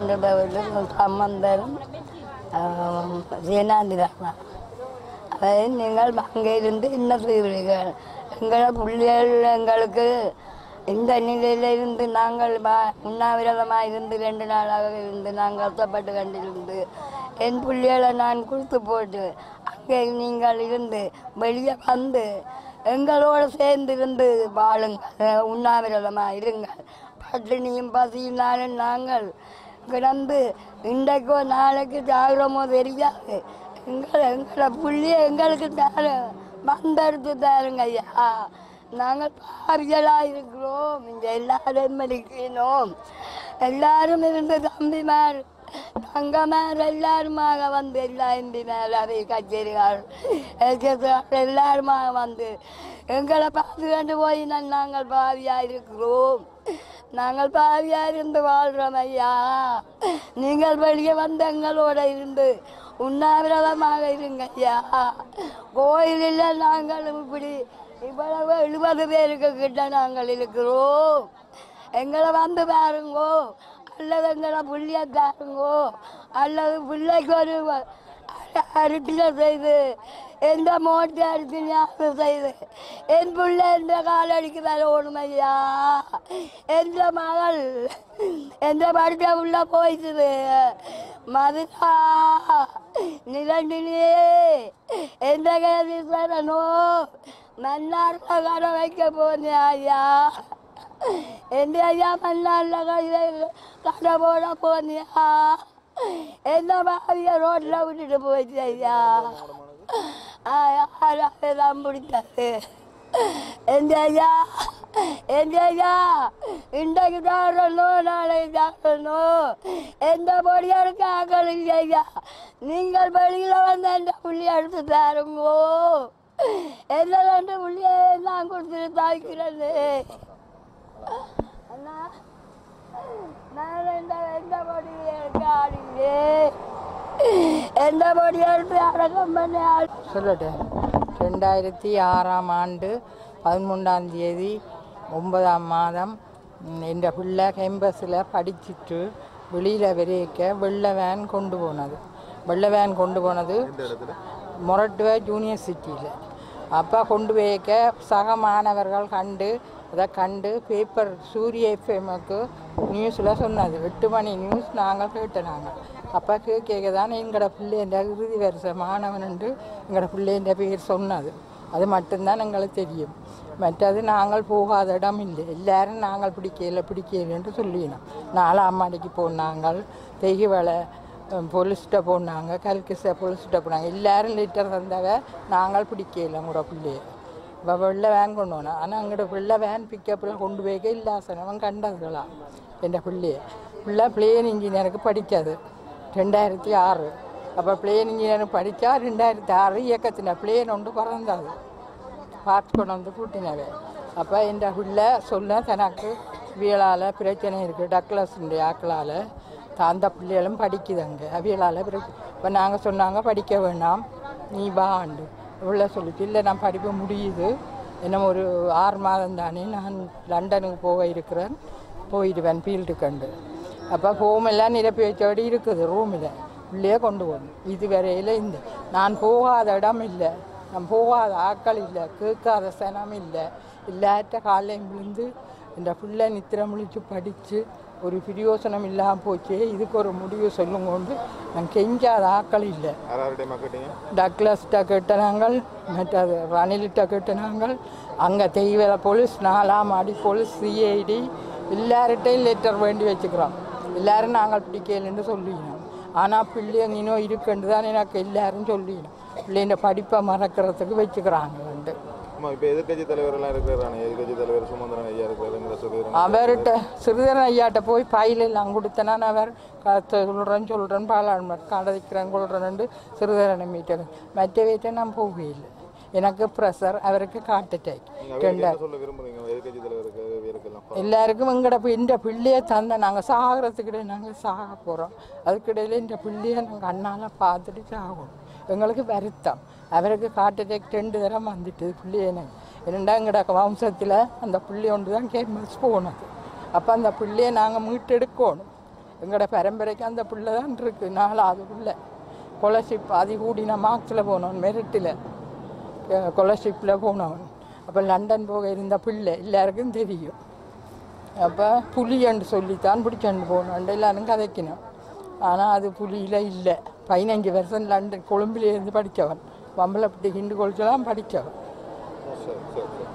சம்பந்தரும் சேனாந்திராமா அதை நீங்கள் அங்கிருந்து என்ன செய்வீர்கள் எங்களை பிள்ளைகள் எங்களுக்கு இந்த நிலையில இருந்து நாங்கள் வா- உண்ணாவிரதமாக இருந்து ரெண்டு நாளாக இருந்து நாங்கள் கஷ்டப்பட்டு கண்டிருந்து என் பிள்ளைகளை நான் கொடுத்து போட்டு அங்கே நீங்கள் இருந்து வெளியே வந்து எங்களோடு சேர்ந்து இருந்து வாழுங்கள் உண்ணாவிரதமாக இருங்கள் பட்டினியும் பசியினாலும் நாங்கள் கிடந்து இன்றைக்கோ நாளைக்கு ஜாகிரமோ தெரியாது எங்களை எங்களை புள்ளிய எங்களுக்கு தார வந்தெடுத்து தாருங்க ஐயா நாங்கள் பாவிகளாக இருக்கிறோம் இந்த எல்லாரும் இருக்கணும் எல்லாரும் இருந்து தம்பிமார் தங்கமார் எல்லாருமாக வந்து எல்லா எம்பிமார் அவை கச்சேரிகள் எல்கேஸ்கார் எல்லாருமாக வந்து எங்களை பார்த்து கொண்டு போய் நான் நாங்கள் பாவியாக இருக்கிறோம் நாங்கள் பாவியாக இருந்து வாழ்கிறோம் ஐயா நீங்கள் வெளியே வந்து எங்களோட இருந்து உண்ணாவிரதமாக இருங்க ஐயா கோயிலில் நாங்கள் இப்படி இவ்வளவு எழுபது பேருக்கு கிட்ட நாங்கள் இருக்கிறோம் எங்களை வந்து பாருங்கோ அல்லது எங்களை புள்ளிய தாருங்கோ அல்லது பிள்ளைக்கு ஒரு அருட்டில் செய்து எந்த மோட்டை அடித்து ஞாபகம் செய்து என் பிள்ளை எந்த காலடிக்கு மேலே ஓடுமையா எந்த மகள் எந்த படிக்க உள்ள போயிடுது மதுரா நிலண்டினே எந்த கேள்வி சொல்லனோ மன்னார்ல கடை வைக்க போனேன் ஐயா எந்த ஐயா மன்னார்ல கடை கடை போட போனியா என்ன பாவிய ரோட்ல விட்டுட்டு போயிடுச்சு ஐயா யாரெல்லாம் பிடிக்காது எந்த ஐயா எந்த ஐயா இன்றைக்கு தாரணும் நாளைக்கு தாரணும் எந்த பொடியாருக்கு ஆக்கள் இல்லை ஐயா நீங்கள் வெளியில வந்து எந்த புள்ளி எடுத்து தாருங்கோ எந்த ரெண்டு புள்ளிய நான் கொடுத்துட்டு தாய்க்கிறது அண்ணா நான் எந்த எந்த பொடி எடுக்க ஆடுங்களே எந்த பொடி எடுத்து அடக்கம் பண்ணி ஆடு சொல்லட்டேன் ரெண்டாயிரத்தி ஆறாம் ஆண்டு பதிமூன்றாம் தேதி ஒன்பதாம் மாதம் என் பிள்ளை கேம்பஸில் படிச்சுட்டு வெளியில் விரைக்க வெள்ளை வேன் கொண்டு போனது வெள்ளை வேன் கொண்டு போனது மொரட்டுவ யூனிவர்சிட்டியில் அப்போ கொண்டு போய்க்க சக மாணவர்கள் கண்டு அதை கண்டு பேப்பர் சூரிய எஃப்எம்முக்கு நியூஸில் சொன்னது எட்டு மணி நியூஸ் நாங்கள் கேட்டனாங்க அப்போ கேட்க தான் எங்களோட பிள்ளைன்ற இறுதி வருஷ மாணவன் என்று எங்களோட பிள்ளைன்ற பேர் சொன்னது அது மட்டும்தான் எங்களுக்கு தெரியும் மற்றது நாங்கள் போகாத இடம் இல்லை எல்லாரும் நாங்கள் பிடிக்கல பிடிக்கல என்று சொல்லினோம் நாலாம் மாடிக்கு போனாங்கள் தெய்ய வேலை போலீஸ்கிட்ட போனாங்க கல்கிஸ்ட போலீஸ்கிட்ட போனாங்க எல்லாரும் லிட்டர் தந்தவ நாங்கள் பிடிக்கல உங்களோட பிள்ளைய இப்போ வெள்ளை வேன் கொண்டு போனோம் ஆனால் எங்களோட பிள்ளை வேன் பிக்கப்பில் கொண்டு போய்க்க இல்லாசனவன் கண்டதுலாம் என் பிள்ளைய பிள்ளை பிளேன் இன்ஜினியருக்கு படித்தது ரெண்டாயிரத்தி ஆறு அப்போ பிளேன் இன்ஜினியர் படித்தா ரெண்டாயிரத்தி ஆறு இயக்கத்தின பிளேன் ஒன்று பிறந்தது பார்த்து கொண்டு வந்து கூட்டினவே அப்போ இந்த பிள்ளை சொல்ல தனக்கு வியலால் பிரச்சனை இருக்குது டக்ளஸுடைய ஆக்களால் அந்த பிள்ளைகளும் படிக்குது அங்கே அவியலால் இப்போ நாங்கள் சொன்னாங்க படிக்க வேண்டாம் நீ வாண்டு இவ்வளோ சொல்லிச்சு இல்லை நான் படிப்பு முடியுது இன்னும் ஒரு ஆறு மாதம் தானே நான் லண்டனுக்கு போக இருக்கிறேன் போயிடுவேன் ஃபீல்டு கண்டு அப்போ ஹோமெல்லாம் நிரப்பி வச்சபடி இருக்குது ரூமில் உள்ளே கொண்டு போகணும் இது வரையில் இந்த நான் போகாத இடம் இல்லை நான் போகாத ஆட்கள் இல்லை கேட்காத சனம் இல்லை இல்லாட்ட காலையும் விழுந்து இந்த பிள்ளை நித்திரம் முழிச்சு படித்து ஒரு பிரயோசனம் இல்லாமல் போச்சு இதுக்கு ஒரு முடிவு சொல்லுங்கொண்டு நான் கெஞ்சாத ஆட்கள் இல்லை யாராருடைய மக்கட்டீங்க டக்ளஸ்கிட்ட கேட்டனாங்கள் மற்றது ரணில்கிட்ட கேட்டனாங்கள் அங்கே தெய்வல போலீஸ் நாலாம் மாடி போலீஸ் சிஐடி எல்லார்கிட்டையும் லெட்டர் வேண்டி வச்சுக்கிறோம் எல்லாரும் நாங்கள் பிடிக்கலன்னு சொல்லினோம் ஆனால் பிள்ளைங்க இன்னும் இருக்குன்னு தான் எனக்கு எல்லாரும் சொல்லினோம் பிள்ளைங்க படிப்பை மறக்கிறதுக்கு வச்சுக்கிறாங்க வந்து ஆமா இப்போ எதிர்க்கட்சி தலைவரெல்லாம் இருக்கிறாங்க எதிர்க்கட்சி தலைவர் சுமந்திரன் ஐயா இருக்கிறாங்க சொல்லிடுறாங்க அவர்கிட்ட சிறிதரன் ஐயாட்ட போய் ஃபைல் எல்லாம் கொடுத்தனா அவர் க- சொல்றேன் சொல்கிறேன் பாலாண்மர் கடைக்கிறேன் கொள்றேன்னு சிறிதரனை மீட்டேன் மற்ற வீட்டை நான் போகவே இல்லை எனக்கு ப்ரெஷர் அவருக்கு காட்டு அட்டாக் நீங்க அவருக்கு என்ன சொல்ல விரும்புறீங்க எதிர்க்கட்சி தலைவருக்கு இவருக்கெல்லாம் எல்லாருக்கும் எங்கட இப்போ இந்த பிள்ளையை தந்த நாங்கள் சாகிறதுக்கிட்ட நாங்கள் சாக போகிறோம் அதுக்கிடையில இந்த பிள்ளையை நாங்கள் அண்ணால பார்த்துட்டு சாகணும் எங்களுக்கு வருத்தம் அவருக்கு காட்டு அட்டாக் ரெண்டு தரம் வந்துட்டு பிள்ளைய என்னண்டா எங்கட வம்சத்தில் அந்த பிள்ளை ஒன்று தான் கேமஸ் போனது அப்போ அந்த பிள்ளையை நாங்கள் மீட்டெடுக்கணும் எங்களோட பரம்பரைக்கு அந்த பிள்ளை தான் இருக்கு நாலாவது பிள்ளை ஸ்காலர்ஷிப் அதி கூடின மார்க்ஸில் போனவன் மெரிட்டில் ஸ்காலர்ஷிப்பில் போனவன் அப்போ லண்டன் போக இருந்த பிள்ளை எல்லாருக்கும் தெரியும் அப்போ புலியன்னு சொல்லித்தான் பிடிச்சண்டு போனோம் எல்லாரும் கதைக்கணும் ஆனால் அது புலியில் இல்லை பதினஞ்சு வருஷம் லண்டன் கொழும்புல இருந்து படித்தவன் வம்பலப்பட்டி ஹிந்து காலேஜெலாம் படித்தவன் சரி சரி சரி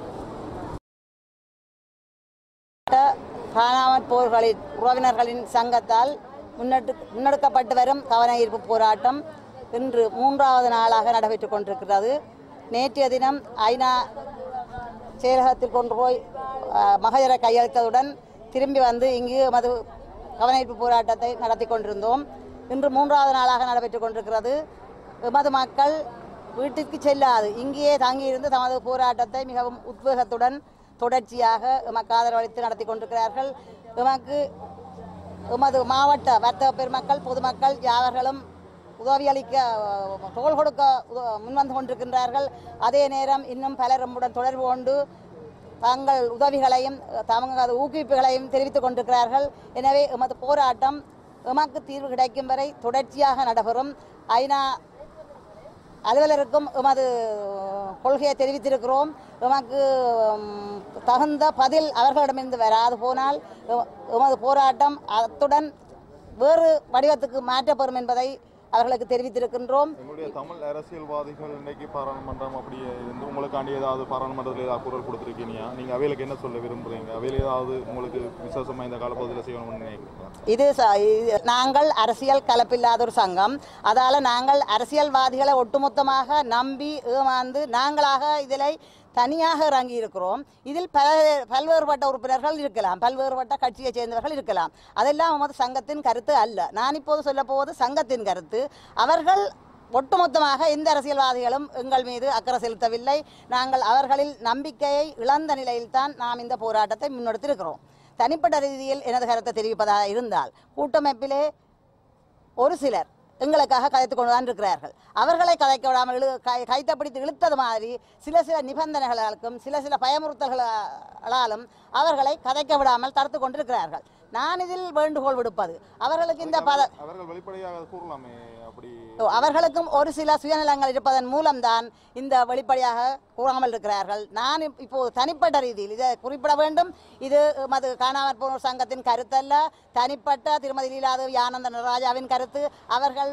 காணாமற் போர்களின் உறவினர்களின் சங்கத்தால் முன்னெடு முன்னெடுக்கப்பட்டு வரும் கவன ஈர்ப்பு போராட்டம் இன்று மூன்றாவது நாளாக நடைபெற்றுக் கொண்டிருக்கிறது நேற்றைய தினம் ஐநா செயலகத்தில் கொண்டு போய் அஹ், மகஜரை கையளித்ததுடன் திரும்பி வந்து இங்கு எமது கவன ஈர்ப்பு போராட்டத்தை நடத்தி கொண்டிருந்தோம் இன்று மூன்றாவது நாளாக நடைபெற்றுக் கொண்டிருக்கிறது எமது மக்கள் வீட்டிற்கு செல்லாது இங்கேயே தங்கியிருந்து தமது போராட்டத்தை மிகவும் உத்வேகத்துடன் தொடர்ச்சியாக எமக்கு ஆதரவளித்து நடத்தி கொண்டிருக்கிறார்கள் எமக்கு எமது மாவட்ட வர்த்தக பெருமக்கள் பொதுமக்கள் யாவர்களும் உதவியளிக்க அஹ், தோள் கொடுக்க உத- முன்வந்து கொண்டிருக்கின்றார்கள் அதே நேரம் இன்னும் பலர் நம்முடன் தொடர்பு கொண்டு தங்கள் உதவிகளையும் தங்களது ஊக்குவிப்புகளையும் தெரிவித்துக் கொண்டிருக்கிறார்கள் எனவே எமது போராட்டம் எமக்கு தீர்வு கிடைக்கும் வரை தொடர்ச்சியாக நடைபெறும் ஐநா அலுவலருக்கும் எமது கொள்கையை தெரிவித்திருக்கிறோம் எமக்கு ம், தகுந்த பதில் அவர்களிடமிருந்து வராது போனால் எ- எமது போராட்டம் அத்துடன் வேறு வடிவத்துக்கு மாற்றப்படும் என்பதை அவர்களுக்கு தெரிவித்திருக்கின்றோம் எங்களுடைய தமிழ் அரசியல்வாதிகள் இன்னைக்கு பாராளுமன்றம் அப்படியே இருந்து உங்களுக்காண்டி ஏதாவது பாராளுமன்றத்தில் ஏதாவது குரல் கொடுத்துருக்கீங்க நீங்க அவைகளுக்கு என்ன சொல்ல விரும்புறீங்க அவையில் ஏதாவது உங்களுக்கு விசேஷமா இந்த காலப்பகுதியில் செய்யணும்னு நினைக்கிறீங்களா இது ச- இது- நாங்கள் அரசியல் கலப்பில்லாத ஒரு சங்கம் அதால நாங்கள் அரசியல்வாதிகளை ஒட்டுமொத்தமாக நம்பி ஏமாந்து நாங்களாக இதில் தனியாக இறங்கி இருக்கிறோம் இதில் பல பல்வேறுபட்ட உறுப்பினர்கள் இருக்கலாம் பல்வேறுபட்ட கட்சியைச் சேர்ந்தவர்கள் இருக்கலாம் அதெல்லாம் நமது சங்கத்தின் கருத்து அல்ல நான் இப்போது சொல்ல போவது சங்கத்தின் கருத்து அவர்கள் ஒட்டுமொத்தமாக எந்த அரசியல்வாதிகளும் எங்கள் மீது அக்கறை செலுத்தவில்லை நாங்கள் அவர்களில் நம்பிக்கையை இழந்த நிலையில்தான் நாம் இந்த போராட்டத்தை முன்னெடுத்திருக்கிறோம் தனிப்பட்ட ரீதியில் எனது கருத்தை தெரிவிப்பதாக இருந்தால் கூட்டமைப்பிலே ஒரு சிலர் எங்களுக்காக கதைத்து கொண்டு தான் இருக்கிறார்கள் அவர்களை கதைக்க விடாமல் இழு கை கைத்த பிடித்து இழுத்தது மாதிரி சில சில நிபந்தனைகளுக்கும் சில சில பயமுறுத்தல்களாலும் அவர்களை கதைக்க விடாமல் தடுத்து கொண்டிருக்கிறார்கள் நான் இதில் வேண்டுகோள் விடுப்பது அவர்களுக்கு இந்த பத அவர்கள் வெளிப்படையாக கூறலாமே அப்படி அவர்களுக்கும் ஒரு சில சுயநலங்கள் இருப்பதன் மூலம்தான் இந்த வெளிப்படையாக கூறாமல் இருக்கிறார்கள் நான் இப்- இப்போது தனிப்பட்ட ரீதியில் இதை குறிப்பிட வேண்டும் இது மது காணாமற் போனோர் சங்கத்தின் கருத்தல்ல தனிப்பட்ட திருமதி லீலாதேவி ஆனந்த நடராஜாவின் கருத்து அவர்கள்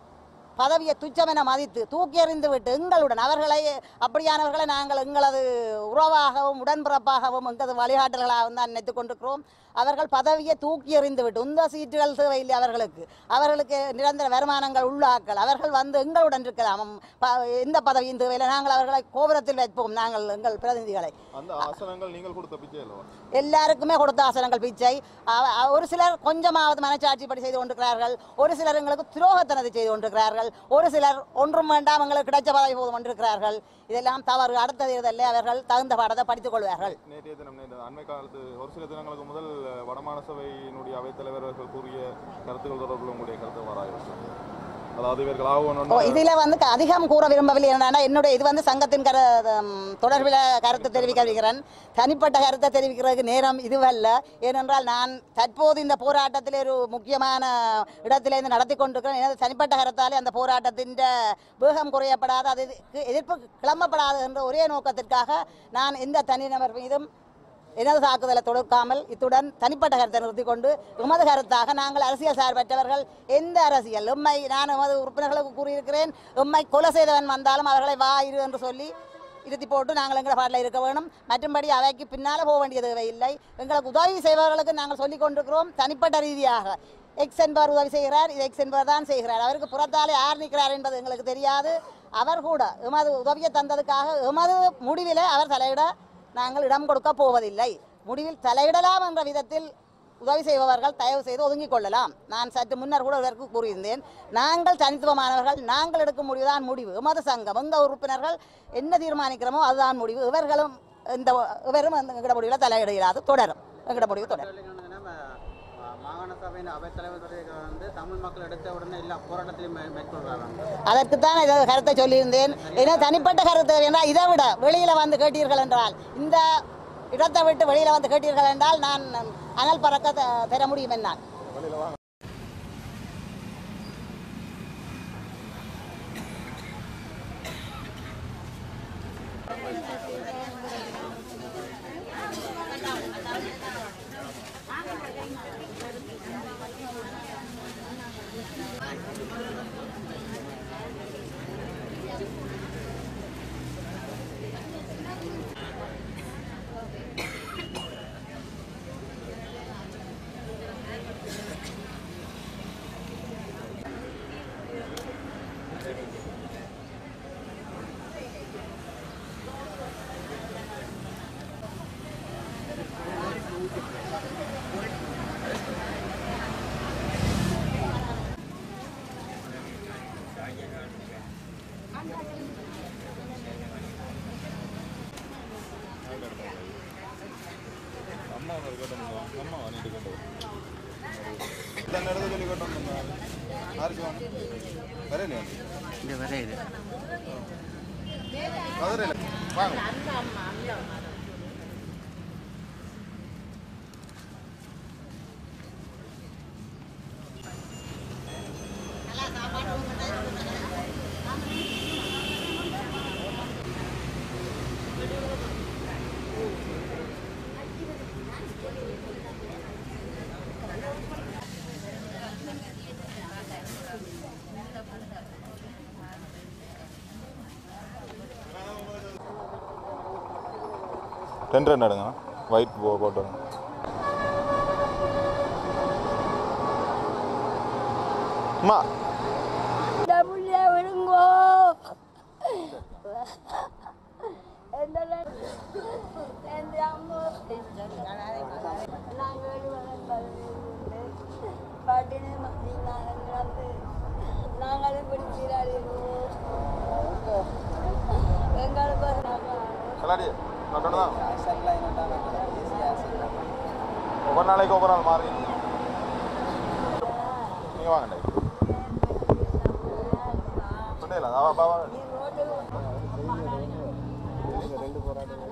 பதவியை துச்சமென மதித்து தூக்கி எறிந்து விட்டு எங்களுடன் அவர்களை அப்படியானவர்களை நாங்கள் எங்களது உறவாகவும் உடன்பிறப்பாகவும் எங்களது வழிகாட்டல்களாகவும் தான் நினைத்துக் கொண்டிருக்கிறோம் அவர்கள் பதவியை தூக்கி எறிந்து விட்டு இந்த சீட்டுகள் தேவையில்லை அவர்களுக்கு அவர்களுக்கு நிரந்தர வருமானங்கள் உள்ளாக்கள் அவர்கள் வந்து எங்களுடன் இருக்கலாம் உம், ப- எந்த பதவியும் தேவையில்லை நாங்கள் அவர்களை கோபுரத்தில் வைப்போம் நாங்கள் எங்கள் பிரதிநிதிகளை அந்த ஆசனங்கள் நீங்கள் கொடுத்த பிச்சை அல்லவா எல்லாருக்குமே கொடுத்த ஆசனங்கள் பிச்சை அவ- அவ- ஒரு சிலர் கொஞ்சமாவது மனச்சாட்சிப்படி செய்து கொண்டிருக்கிறார்கள் ஒரு சிலர் எங்களுக்கு துரோகத்தனத்தை செய்து கொண்டிருக்கிறார்கள் ஒரு சிலர் ஒன்றும் வேண்டாம் எங்களுக்கு கிடைச்ச பதவி போதும் கொண்டிருக்கிறார்கள் இதெல்லாம் தவறு அடுத்த தேர்தலில் அவர்கள் தகுந்த பாடத்தை படித்துக் கொள்வார்கள் நேற்றைய தினம் நேற்று அண்மை காலத்து ஒரு சில தினங்களுக்கு முதல் அஹ், வடமாநில சபையினுடைய அவைத்தலைவர் அவர்கள் கூறிய கருத்துக்கள் தொடர்பில் உங்களுடைய கருத்து வராது அதாவது இவர்கள் ஓ ஆகணும் இதுல வந்து க- அதிகம் கூற விரும்பவில்லை என்னன்னா என்னுடைய இது வந்து சங்கத்தின் கரு ம், தொடர்பில் கருத்து தெரிவிக்க விரும்புகிறேன் தனிப்பட்ட கருத்தை தெரிவிக்கிறதுக்கு நேரம் இதுவல்ல ஏனென்றால் நான் தற்போது இந்த போராட்டத்தில் ஒரு முக்கியமான இடத்திலிருந்து நடத்தி கொண்டிருக்கிறேன் எனது தனிப்பட்ட கருத்தாலே அந்த போராட்டத்தின் வேகம் குறையப்படாது அதுக்கு எதிர்ப்பு கிளம்பப்படாது என்ற ஒரே நோக்கத்திற்காக நான் எந்த தனிநபர் மீதும் எனது தாக்குதலை தொடுக்காமல் இத்துடன் தனிப்பட்ட கருத்தை நிறுத்திக் கொண்டு எமது கருத்தாக நாங்கள் அரசியல் சார்பற்றவர்கள் எந்த அரசியல் எம்மை நான் எமது உறுப்பினர்களுக்கு கூறியிருக்கிறேன் எம்மை கொலை செய்தவன் வந்தாலும் அவர்களை வா இரு என்று சொல்லி இருத்தி போட்டு நாங்கள் எங்களை பாட்டில் இருக்க வேணும் மற்றும்படி அவைக்கு பின்னால் போக வேண்டிய தேவையில்லை எங்களுக்கு உதவி செய்பவர்களுக்கு நாங்கள் சொல்லிக் கொண்டிருக்கிறோம் தனிப்பட்ட ரீதியாக எக்ஸ் என்பவர் உதவி செய்கிறார் இது எக்ஸ் என்பவர் தான் செய்கிறார் அவருக்கு புறத்தாலே யார் நிற்கிறார் என்பது எங்களுக்கு தெரியாது அவர் கூட எமது உதவியை தந்ததுக்காக எமது முடிவில் அவர் தலையிட நாங்கள் இடம் கொடுக்க போவதில்லை முடிவில் தலையிடலாம் என்ற விதத்தில் உதவி செய்பவர்கள் தயவு செய்து ஒதுங்கிக் கொள்ளலாம் நான் சற்று முன்னர் கூட இதற்கு கூறியிருந்தேன் நாங்கள் தனித்துவமானவர்கள் நாங்கள் எடுக்கும் முடிவுதான் முடிவு எமது சங்கம் எங்க உறுப்பினர்கள் என்ன தீர்மானிக்கிறோமோ அதுதான் முடிவு இவர்களும் இந்த இவரும் அந்த எங்கட முடிவில் தலையிட இயலாது தொடரும் எங்கட முடிவு தொடரும் சொல்லிக்கணும்னா, மா- மாகாண சபையின் அவைத்தலைவர் துறைகள் வந்து தமிழ் மக்கள் எடுத்த உடனே எல்லா போராட்டத்தையும் மே- மேற்கொள்றாங்க அதற்குத்தான் இதை கருத்தை சொல்லியிருந்தேன் ஏன்னா தனிப்பட்ட கருத்து என்றால் இதை விட வெளியில வந்து கேட்டீர்கள் என்றால் இந்த இடத்தை விட்டு வெளியில வந்து கேட்டீர்கள் என்றால் நான் அனல் பறக்க த- தர முடியும் என்னால் அம்மா ஒரு கேட்டோம் அம்மா வாங்கிட்டு கேட்டோம் இந்த நேரத்தில் சொல்லி கேட்டோம் யாருக்கு வேணும் வரையில இந்த வரையுது மதுரையில் வாங்க ரெண்டு ரெண்டு எடுங்க ஒயிட் போ போட்டு அம்மா இந்த புள்ளைய விடுங்கோ எந்த நே- எந்த அம்மா நாங்கள் பாட்டினே நாங்கள் நாங்களும் பிடிக்கிறார்கள் எங்களுக்கு ஒரு நாங்கள் கல்லாடி கட்டணும் தான் ஒவ்வொரு நாளைக்கு ஒவ்வொரு நாள் மாறி நீங்கள் வாங்கண்டே சொன்னீங்களா வா வா வாங்க ரோட்டு ரெண்டு போராட்டம்